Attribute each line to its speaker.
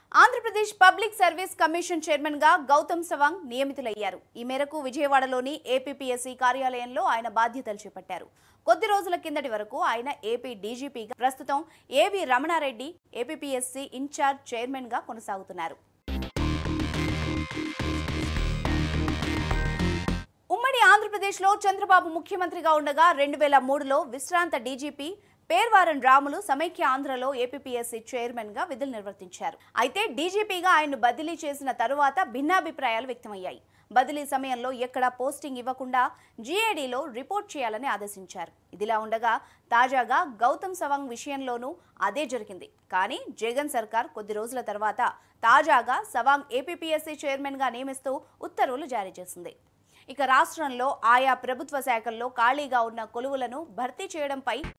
Speaker 1: Andhra Pradesh public service commission chairman గా గౌతమ్ సవాంగ్ నియమితులయ్యారు ఈ మేరకు విజయవాడలోని ఏపీపీఎస్సీ కార్యాలయంలో ఆయన బాధ్యతలు చేపట్టారు కొద్ది రోజుల కిందటి వరకు ఆయన ఏపీ డీజీపీగా ప్రస్తుతం ఏవి రమణారెడ్డి ఏపీపీఎస్సీ ఇన్ఛార్జ్ చైర్మన్ గా కొనసాగుతున్నారు ఉమ్మడి ఆంధ్రప్రదేశ్లో చంద్రబాబు ముఖ్యమంత్రిగా ఉండగా రెండు వేల మూడులో విశ్రాంత డీజీపీ పేర్వారన్ రాములు సమైక్య ఆంధ్రలో ఏపీపీఎస్సీ చైర్మన్ గా విధులు నిర్వర్తించారు అయితే డీజీపీగా ఆయన్ను బదిలీ చేసిన తరువాత భిన్నాభిప్రాయాలు వ్యక్తమయ్యాయి బదిలీ సమయంలో ఎక్కడా పోస్టింగ్ ఇవ్వకుండా జీఏడీలో రిపోర్ట్ చేయాలని ఆదేశించారు ఇదిలా ఉండగా తాజాగా గౌతమ్ సవాంగ్ విషయంలోనూ అదే జరిగింది కానీ జగన్ సర్కార్ కొద్ది రోజుల తర్వాత తాజాగా సవాంగ్ ఏపీపీఎస్సీ చైర్మన్ గా నియమిస్తూ ఉత్తర్వులు జారీ చేసింది ఇక రాష్ట్రంలో ఆయా ప్రభుత్వ శాఖల్లో ఖాళీగా ఉన్న కొలువులను భర్తీ చేయడంపై